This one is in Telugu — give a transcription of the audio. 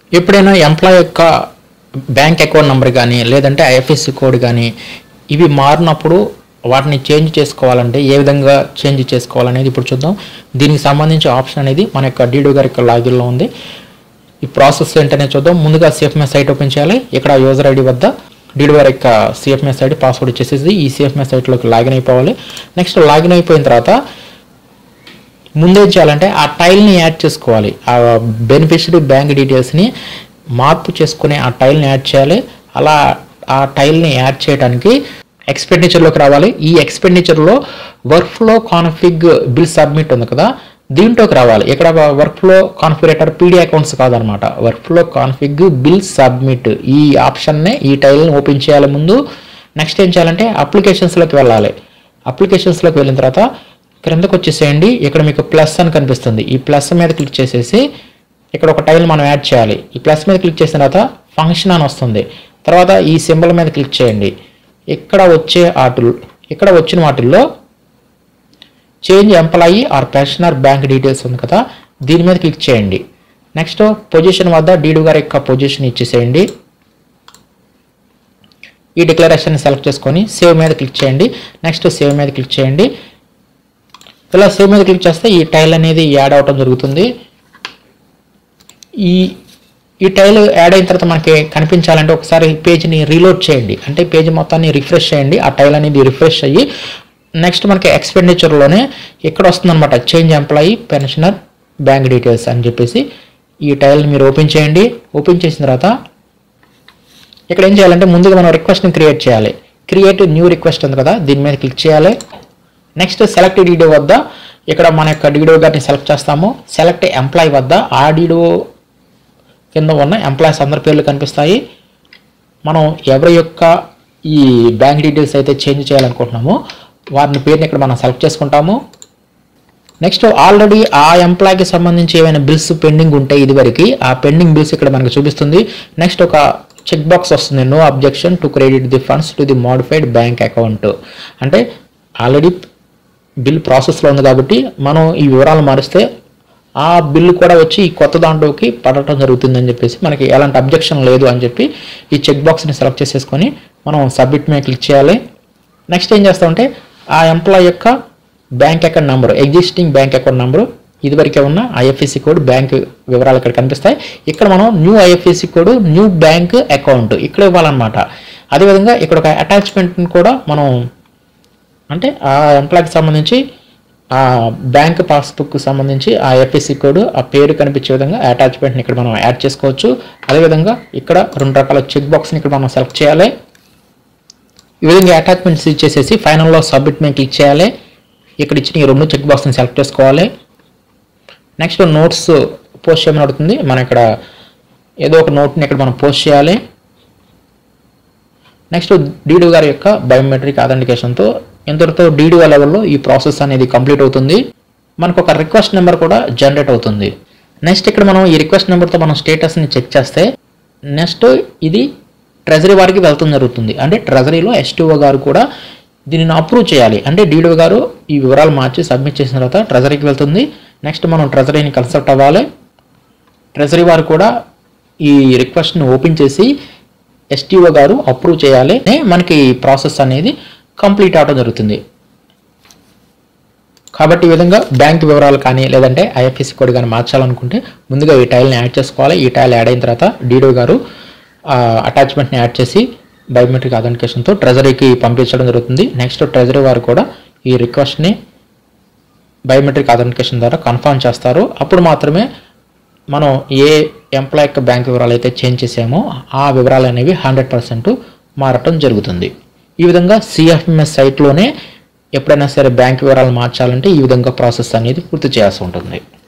ఎప్పుడైనా ఎంప్లాయ్ యొక్క బ్యాంక్ అకౌంట్ నెంబర్ కానీ లేదంటే ఐఎఫ్ఎస్సి కోడ్ కానీ ఇవి మారినప్పుడు వాటిని చేంజ్ చేసుకోవాలంటే ఏ విధంగా చేంజ్ చేసుకోవాలనేది ఇప్పుడు చూద్దాం దీనికి సంబంధించి ఆప్షన్ అనేది మన యొక్క డీడీ గారి యొక్క లాగిన్లో ఉంది ఈ ప్రాసెస్ ఏంటనే చూద్దాం ముందుగా సిఎఫ్ఎంఎస్ సైట్ ఓపెన్ చేయాలి ఇక్కడ యూజర్ ఐడి వద్ద డీడీ గారి యొక్క సిఎఫ్ఎంఎస్ ఐడి పాస్వర్డ్ ఇచ్చేసేసి ఈ సిఎఫ్ఎంఎస్ సైట్లోకి లాగిన్ అయిపోవాలి నెక్స్ట్ లాగిన్ అయిపోయిన తర్వాత ముందేం చేయాలంటే ఆ టైల్ని యాడ్ చేసుకోవాలి ఆ బెనిఫిషరీ బ్యాంక్ డీటెయిల్స్ని మార్పు చేసుకునే ఆ టైల్ని యాడ్ చేయాలి అలా ఆ టైల్ని యాడ్ చేయడానికి ఎక్స్పెండిచర్లోకి రావాలి ఈ ఎక్స్పెండిచర్లో workflow config bill submit ఉంది కదా దీంట్లోకి రావాలి ఇక్కడ workflow configurator PD accounts కాదనమాట workflow config bill submit ఈ ఆప్షన్నే ఈ టైల్ని ఓపెన్ చేయాలి ముందు నెక్స్ట్ ఏం చేయాలంటే అప్లికేషన్స్లోకి వెళ్ళాలి అప్లికేషన్స్లోకి వెళ్ళిన తర్వాత క్రిందకు వచ్చేసేయండి ఇక్కడ మీకు ప్లస్ అని కనిపిస్తుంది ఈ ప్లస్ మీద క్లిక్ చేసేసి ఇక్కడ ఒక టైల్ మనం యాడ్ చేయాలి ఈ ప్లస్ మీద క్లిక్ చేసిన తర్వాత ఫంక్షన్ అని వస్తుంది తర్వాత ఈ సింబల్ మీద క్లిక్ చేయండి ఇక్కడ వచ్చే ఆటలు ఇక్కడ వచ్చిన వాటిల్లో change employee or pensioner bank details ఉంది కదా దీని మీద క్లిక్ చేయండి నెక్స్ట్ పొజిషన్ వద్ద డీడు గారి యొక్క పొజిషన్ ఇచ్చేసేయండి ఈ డిక్లరేషన్ సెలెక్ట్ చేసుకొని సేవ్ మీద క్లిక్ చేయండి నెక్స్ట్ సేవ్ మీద క్లిక్ చేయండి ఇలా సేవ్ మీద క్లిక్ చేస్తే ఈ టైల్ అనేది యాడ్ అవటం జరుగుతుంది ఈ ఈ టైల్ యాడ్ అయిన తర్వాత మనకి కనిపించాలంటే ఒకసారి పేజ్ని రీలోడ్ చేయండి అంటే పేజ్ మొత్తాన్ని రిఫ్రెష్ చేయండి ఆ టైల్ అనేది రిఫ్రెష్ అయ్యి నెక్స్ట్ మనకి ఎక్స్పెండిచర్లోనే ఇక్కడ వస్తుందన్నమాట change employee pensioner bank details అని చెప్పేసి ఈ టైల్ని మీరు ఓపెన్ చేయండి ఓపెన్ చేసిన తర్వాత ఇక్కడ ఏం చేయాలంటే ముందుగా మనం రిక్వెస్ట్ని క్రియేట్ చేయాలి క్రియేట్ న్యూ రిక్వెస్ట్ ఉంది కదా దీని మీద క్లిక్ చేయాలి నెక్స్ట్ సెలెక్ట్ డీడో వద్ద ఇక్కడ మన యొక్క డీడో గారిని సెలెక్ట్ చేస్తాము సెలెక్ట్ ఎంప్లాయ్ వద్ద ఆ డీడో కింద ఉన్న ఎంప్లాయీస్ అందరి పేర్లు కనిపిస్తాయి మనం ఎవరి యొక్క ఈ బ్యాంక్ డీటెయిల్స్ అయితే చేంజ్ చేయాలనుకుంటున్నామో వారిని పేరుని ఇక్కడ మనం సెలెక్ట్ చేసుకుంటాము నెక్స్ట్ ఆల్రెడీ ఆ ఎంప్లాయ్కి సంబంధించి ఏమైనా బిల్స్ పెండింగ్ ఉంటే ఇదివరకు ఆ పెండింగ్ బిల్స్ ఇక్కడ మనకు చూపిస్తుంది నెక్స్ట్ ఒక చెక్ బాక్స్ వస్తుంది no objection to credit the funds to the modified bank account అంటే ఆల్రెడీ బిల్ ప్రాసెస్లో ఉంది కాబట్టి మనం ఈ వివరాలు మారిస్తే ఆ బిల్లు కూడా వచ్చి ఈ కొత్త దాంట్లోకి పడటం జరుగుతుందని చెప్పేసి మనకి ఎలాంటి అబ్జెక్షన్ లేదు అని చెప్పి ఈ చెక్ బాక్స్ని సెలెక్ట్ చేసేసుకొని మనం సబ్మిట్ మీద క్లిక్ చేయాలి నెక్స్ట్ ఏం చేస్తామంటే ఆ ఎంప్లాయ్ యొక్క bank account number existing bank account number ఇదివరకే ఉన్న ఐఎఫ్ఎస్సి కోడ్ బ్యాంక్ వివరాలు ఇక్కడ కనిపిస్తాయి ఇక్కడ మనం new IFSC code new bank account ఇక్కడ ఇవ్వాలన్నమాట అదేవిధంగా ఇక్కడ ఒక అటాచ్మెంట్ని కూడా మనం అంటే ఆ ఎంప్లాయ్కి సంబంధించి ఆ బ్యాంక్ పాస్బుక్ సంబంధించి ఆ ఎఫ్ఎస్సి కోడ్ ఆ పేరు కనిపించే విధంగా అటాచ్మెంట్ని ఇక్కడ మనం యాడ్ చేసుకోవచ్చు అదేవిధంగా ఇక్కడ రెండు రకాల చెక్ బాక్స్ని ఇక్కడ మనం సెలెక్ట్ చేయాలి ఈ విధంగా అటాచ్మెంట్స్ ఇచ్చేసేసి ఫైనల్లో సబ్మిట్ మీద క్లిక్ చేయాలి ఇక్కడ ఇచ్చిన ఈ రెండు చెక్ బాక్స్ని సెలెక్ట్ చేసుకోవాలి నెక్స్ట్ నోట్స్ పోస్ట్ చేయమని అడుగుతుంది మనం ఇక్కడ ఏదో ఒక నోట్ని ఇక్కడ మనం పోస్ట్ చేయాలి నెక్స్ట్ డీడీ గారి యొక్క బయోమెట్రిక్ అథెంటికేషన్తో ఇంతటితో డీడీ లెవెల్లో ఈ ప్రాసెస్ అనేది కంప్లీట్ అవుతుంది మనకు ఒక రిక్వెస్ట్ నెంబర్ కూడా జనరేట్ అవుతుంది నెక్స్ట్ ఇక్కడ మనం ఈ రిక్వెస్ట్ నెంబర్తో మనం స్టేటస్ని చెక్ చేస్తే నెక్స్ట్ ఇది ట్రెజరీ వారికి వెళ్తుంది జరుగుతుంది అంటే ట్రెజరీలో ఎస్టీఓ గారు కూడా దీనిని అప్రూవ్ చేయాలి అంటే డీడీ గారు ఈ వివరాలు మార్చి సబ్మిట్ చేసిన తర్వాత ట్రెజరీకి వెళ్తుంది నెక్స్ట్ మనం ట్రెజరీని కన్సల్ట్ అవ్వాలి ట్రెజరీ వారు కూడా ఈ రిక్వెస్ట్ని ఓపెన్ చేసి ఎస్టీఓ గారు అప్రూవ్ చేయాలి మనకి ఈ ప్రాసెస్ అనేది కంప్లీట్ అవడం జరుగుతుంది కాబట్టి ఈ విధంగా బ్యాంక్ వివరాలు కానీ లేదంటే ఐఎఫ్ఎస్సి కోడ్ కానీ మార్చాలనుకుంటే ముందుగా ఈ టైల్ని యాడ్ చేసుకోవాలి ఈ టైల్ యాడ్ అయిన తర్వాత డీడో గారు అటాచ్మెంట్ని యాడ్ చేసి బయోమెట్రిక్ అథెంటికేషన్తో ట్రెజరీకి పంపించడం జరుగుతుంది నెక్స్ట్ ట్రెజరీ వారు కూడా ఈ రిక్వెస్ట్ని బయోమెట్రిక్ అథెంటికేషన్ ద్వారా కన్ఫర్మ్ చేస్తారు అప్పుడు మాత్రమే మనం ఏ ఎంప్లాయ్ యొక్క బ్యాంక్ వివరాలు అయితే చేంజ్ చేసామో ఆ వివరాలు అనేవి హండ్రెడ్ పర్సెంట్ మారటం జరుగుతుంది ఈ విధంగా సిఎఫ్ఎంఎస్ సైట్లోనే ఎప్పుడైనా సరే బ్యాంక్ వివరాలు మార్చాలంటే ఈ విధంగా ప్రాసెస్ అనేది పూర్తి చేయాల్సి ఉంటుంది